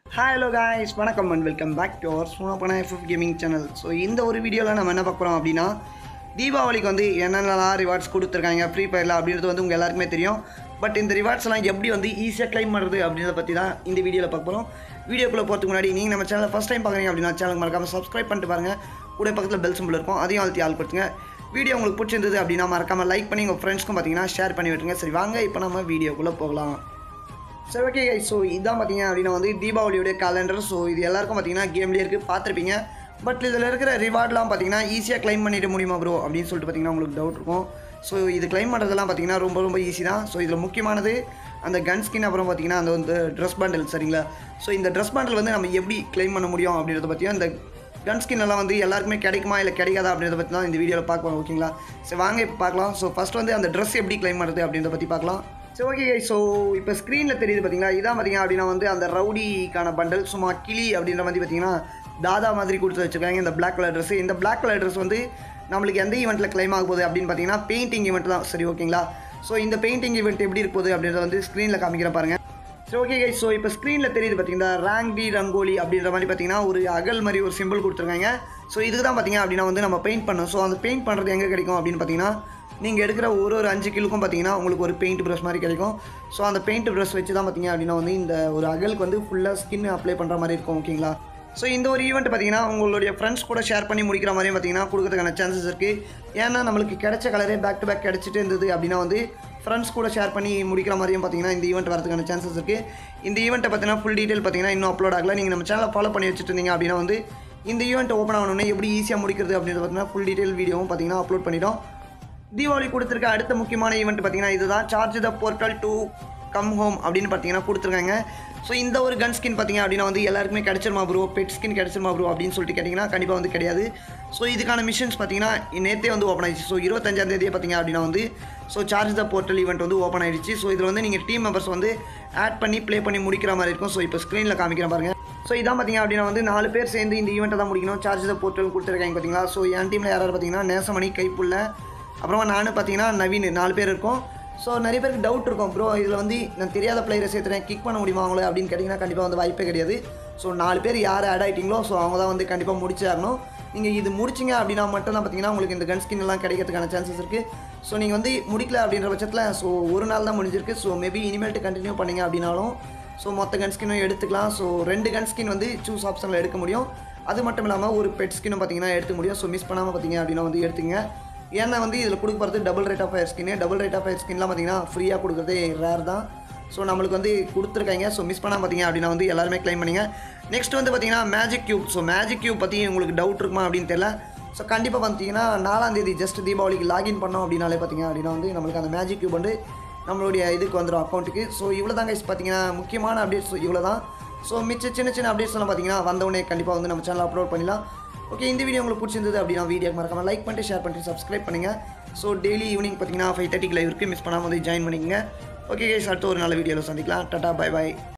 hi hello guys வணக்கம் and welcome back to our சோனப்பன F F gaming channel so இந்த ஒரு வீடியோவில் நம்ம என்ன பார்க்க போகிறோம் அப்படின்னா தீபாவளிக்கு வந்து என்னென்னலாம் ரிவார்ட்ஸ் கொடுத்துருக்காங்க ஃப்ரீ ஃபயரில் அப்படின்றது வந்து உங்கள் எல்லாருக்குமே தெரியும் பட் இந்த ரிவார்ட்ஸ் எல்லாம் எப்படி வந்து ஈஸியாக க்ளைம் பண்ணுறது அப்படின்றத பற்றி தான் இந்த வீடியோவில் பார்க்க போகிறோம் வீடியோக்குள்ளே போகிறதுக்கு முன்னாடி நீங்கள் நம்ம சேனலை ஃபஸ்ட் டைம் பார்க்குறீங்க அப்படின்னா சேனல் மறக்காமல் சப்ஸ்கிரைப் பண்ணிட்டு பாருங்கள் கூட பக்கத்தில் பெல் சிம்பிள் இருக்கும் அதையும் அழுத்தி ஆள் கொடுத்துங்க வீடியோ உங்களுக்கு பிடிச்சிருந்தது அப்படின்னா மறக்காமல் லைக் பண்ணி உங்கள் ஃப்ரெண்ட்ஸ்க்கும் பார்த்தீங்கன்னா ஷேர் பண்ணி விட்டுருங்க சரி வாங்க இப்போ நம்ம வீடியோக்குள்ளே போகலாம் சரி ஓகே கை ஸோ இதான் பார்த்தீங்க அப்படின்னா வந்து தீபாவளியோடைய கேலண்டர் ஸோ இது எல்லாருக்கும் பார்த்தீங்கன்னா கேம்லேயே இருக்குது பார்த்துருப்பீங்க பட் இதில் இருக்கிற ரிவார்ட்லாம் பார்த்தீங்கன்னா ஈஸியாக க்ளைம் பண்ணிட முடியுமா ப்ரோ அப்படின்னு சொல்லிட்டு பார்த்தீங்கன்னா உங்களுக்கு டவுட் இருக்கும் ஸோ இது க்ளைம் பண்ணுறதெல்லாம் பார்த்தீங்கன்னா ரொம்ப ரொம்ப ஈஸி தான் ஸோ இதில் முக்கியமானது அந்த கன் ஸ்கின் அப்புறம் பார்த்தீங்கன்னா அந்த வந்து ட்ரெஸ் பண்டில் சரிங்களா ஸோ இந்த ட்ரெஸ் பண்டில் வந்து நம்ம எப்படி க்ளைம் பண்ண முடியும் அப்படின்றத பற்றியும் இந்த கன் ஸ்கின் எல்லாம் வந்து எல்லாருக்குமே கிடைக்குமா இல்லை கிடைக்காதா அப்படின்றத பற்றி தான் இந்த வீடியோவில் பார்க்கலாம் ஓகேங்களா சரி வாங்க இப்போ பார்க்கலாம் ஸோ ஃபஸ்ட் வந்து அந்த ட்ரெஸ் எப்படி க்ளைம் பண்ணுறது அப்படின்றத பற்றி பார்க்கலாம் சரி ஓகே ஸோ இப்போ ஸ்க்ரீனில் தெரியுது பார்த்தீங்களா இதான் பார்த்தீங்க அப்படின்னா வந்து அந்த ரவுடிக்கான பண்டல் சும்மா கிளி அப்படின்ற மாதிரி பார்த்தீங்கன்னா தாதா மாதிரி கொடுத்து வச்சுருக்காங்க இந்த Black கலர் ட்ரெஸ் இந்த Black கலர் ட்ரெஸ் வந்து நம்மளுக்கு எந்த ஈவெண்ட்டில் க்ளைம் ஆக போகுது அப்படின்னு பார்த்தீங்கன்னா பெயிண்டிங் ஈவெண்ட் தான் சரி ஓகேங்களா ஸோ இந்த பெயிண்டிங் ஈவெண்ட் எப்படி இருக்க போகுது அப்படின்றத வந்து ஸ்க்ரீனில் காமிக்கிற பாருங்க சரி ஓகே கைஸ் ஸோ இப்போ ஸ்க்ரீனில் தெரியுது பார்த்தீங்கன்னா ரேங்க் டி ரங்கோலி அப்படின்ற மாதிரி பார்த்தீங்கன்னா ஒரு அகல் மாதிரி ஒரு சிம்பிள் கொடுத்துருக்காங்க ஸோ இதுக்கு தான் பார்த்தீங்க அப்படின்னா வந்து நம்ம பெயிண்ட் பண்ணோம் ஸோ அந்த பெயிண்ட் பண்ணுறது எங்கே கிடைக்கும் அப்படின்னு பார்த்தீங்கன்னா நீங்கள் எடுக்கிற ஒரு ஒரு அஞ்சு கிலுக்கும் பார்த்தீங்கன்னா உங்களுக்கு ஒரு பெயிண்ட் ப்ரஷ் மாதிரி கிடைக்கும் ஸோ அந்த பெயிண்ட் ப்ரஷ் வச்சு தான் பார்த்தீங்க அப்படின்னா வந்து இந்த ஒரு அகலுக்கு வந்து ஃபுல்லாக ஸ்கின் அப்ளை பண்ணுற மாதிரி இருக்கும் ஓகேங்களா ஸோ இந்த ஒரு ஈவெண்ட் பார்த்தீங்கன்னா உங்களுடைய ஃப்ரெண்ட்ஸ் கூட ஷேர் பண்ணி முடிக்கிற மாதிரியும் பார்த்தீங்கன்னா கொடுக்கறதுக்கான சான்சஸ் இருக்குது ஏன்னா நம்மளுக்கு கிடைச்ச கலரே பேக் டு பேக் கிடச்சிட்டு இருந்தது அப்படின்னா வந்து ஃப்ரெண்ட்ஸ் கூட ஷேர் பண்ணி முடிக்கிற மாதிரியும் பார்த்தீங்கன்னா இந்த ஈவெண்ட் வரதுக்கான சான்சஸ் இருக்குது இந்த ஈவெண்ட்டை பார்த்தீங்கன்னா ஃபுல் டீட்டெயில் பார்த்தீங்கன்னா இன்னும் அப்லோட் ஆகல நீங்கள் நம்ம சேனலை ஃபாலோ பண்ணி வச்சுட்டு இருந்தீங்க அப்படின்னா வந்து இந்த ஈவெண்ட் ஓப்பன் ஆகணுன்னே எப்படி ஈஸியாக முடிக்கிறது அப்படின்றது பார்த்தீங்கன்னா ஃபுல் டீட்டெயில் வீடியோவும் பார்த்தீங்கன்னா அப்லோட் பண்ணிட்டோம் தீபாவளி கொடுத்துருக்க அடுத்த முக்கியமான ஈவெண்ட் பார்த்தீங்கன்னா இதுதான் charge the portal to come home அப்படின்னு பார்த்தீங்கன்னா கொடுத்துருக்காங்க ஸோ இந்த ஒரு கன் ஸ்கின் பார்த்தீங்க அப்படின்னா வந்து எல்லாருக்குமே கிடைச்சிருமா ப்ரோ பெட் ஸ்கின் கிடைச்சிருமா ப்ரோ அப்படின்னு சொல்லிட்டு கேட்டிங்கன்னா கண்டிப்பாக வந்து கிடையாது ஸோ இதுக்கான மிஷன்ஸ் பார்த்தீங்கன்னா நேற்றே வந்து ஓப்பன் ஆயிடுச்சு ஸோ இருபத்தஞ்சாம் தேதியே பார்த்தீங்க அப்படின்னா வந்து so charge the portal event வந்து ஓப்பன் ஆயிடுச்சு ஸோ இதில் வந்து நீங்கள் டீம் மெம்பர்ஸ் வந்து ஆட் பண்ணி ப்ளே பண்ணி முடிக்கிற மாதிரி இருக்கும் ஸோ இப்போ ஸ்க்ரீனில் காமிக்கிறேன் பாருங்க ஸோ இதான் பார்த்தீங்க அப்படின்னா வந்து நாலு பேர் சேர்ந்து இந்த ஈவெண்ட்டை தான் முடிக்கணும் சார்ஜ் த போர்ட்டல் கொடுத்துருக்காங்க பார்த்தீங்களா ஸோ என் டீமில் யாராவது பார்த்தீங்கன்னா நேசமணி கைப்புள்ள அப்புறமா நானும் பார்த்தீங்கன்னா நவீன் நாலு பேர் இருக்கோம் ஸோ நிறைய பேருக்கு டவுட் இருக்கும் ப்ரோ இதில் வந்து நான் தெரியாத பிளேயரை சேர்த்துறேன் கிக் பண்ண முடியுமா அவங்கள அப்படின்னு கேட்டிங்கன்னா கண்டிப்பாக வந்து வாய்ப்பே கிடையாது ஸோ நாலு பேர் யார் ஆட் ஆகிட்டீங்களோ ஸோ அவங்க தான் வந்து கண்டிப்பாக முடிச்சே ஆகணும் நீங்கள் இது முடிச்சிங்க அப்படின்னா மட்டும் தான் பார்த்தீங்கன்னா உங்களுக்கு இந்த கன் ஸ்கின் எல்லாம் கிடைக்கிறதுக்கான சான்சஸ் இருக்குது ஸோ நீங்கள் வந்து முடிக்கல அப்படின்ற பட்சத்தில் ஸோ ஒரு நாள் தான் முடிஞ்சிருக்கு ஸோ மேபி இனிமேல்ட்டு கண்டினியூ பண்ணீங்க அப்படின்னாலும் ஸோ மொத்த கன் ஸ்கின்னும் எடுத்துக்கலாம் ஸோ ரெண்டு கன் ஸ்கின் வந்து சூஸ் ஆப்ஷனில் எடுக்க முடியும் அது மட்டும் இல்லாமல் ஒரு பெட் ஸ்கின்னும் பார்த்தீங்கன்னா எடுத்துக்க முடியும் ஸோ மிஸ் பண்ணாமல் பார்த்தீங்க அப்படின்னா வந்து எடுத்துங்க ஏன்னா வந்து இதில் கொடுக்க போகிறது டபுள் ரேட் ஆஃப் ஃபயர் ஸ்கின்னு டபுள் ரேட் ஆஃப் ஃபயர் ஸ்கின்லாம் பார்த்தீங்கன்னா ஃப்ரீயாக கொடுக்குறதே ரேர் தான் ஸோ நம்மளுக்கு வந்து கொடுத்துருக்காங்க ஸோ மிஸ் பண்ணால் பார்த்தீங்க அப்படின்னா வந்து எல்லாருமே க்ளைம் பண்ணிங்க நெக்ஸ்ட் வந்து பார்த்தீங்கன்னா magic cube so magic cube பற்றி உங்களுக்கு டவுட் இருக்குமா அப்படின்னு தெரியல ஸோ கண்டிப்பாக பார்த்தீங்கன்னா நாலாம் தேதி ஜஸ்ட் தீபாவளிக்கு லாகின் பண்ணோம் அப்படின்னாலே பார்த்தீங்க அப்படின்னா வந்து நம்மளுக்கு அந்த மேஜிக் கியூப் வந்து நம்மளுடைய இதுக்கு வந்துடும் அக்கௌண்ட்டுக்கு ஸோ இவ்வளோ தாங்க பார்த்தீங்கன்னா முக்கியமான அப்டேட்ஸ் இவ்வளோ தான் ஸோ மிச்ச சின்ன சின்ன அப்டேட்ஸ் எல்லாம் பார்த்தீங்கன்னா வந்தவுடனே கண்டிப்பாக வந்து நம்ம சேனல் அப்லோட் பண்ணிடலாம் ஓகே இந்த வீடியோ உங்களுக்கு பிடிச்சிருந்தது அப்படின்னா வீடியோ மறக்காம லைக் பண்ணிட்டு ஷேர் பண்ணிட்டு சப்ஸ்கிரைப் பண்ணுங்கள் ஸோ டெய்லி ஈவினிங் பார்த்தீங்கன்னா ஃபைவ் தேர்ட்டிக்கு லைவ் இருக்குது மிஸ் பண்ணாமல் வந்து ஜாயின் பண்ணிக்கங்க ஓகே கேஸ் அடுத்த ஒரு நல்ல வீடியோவில் சந்திக்கலாம் டாட்டா பை பை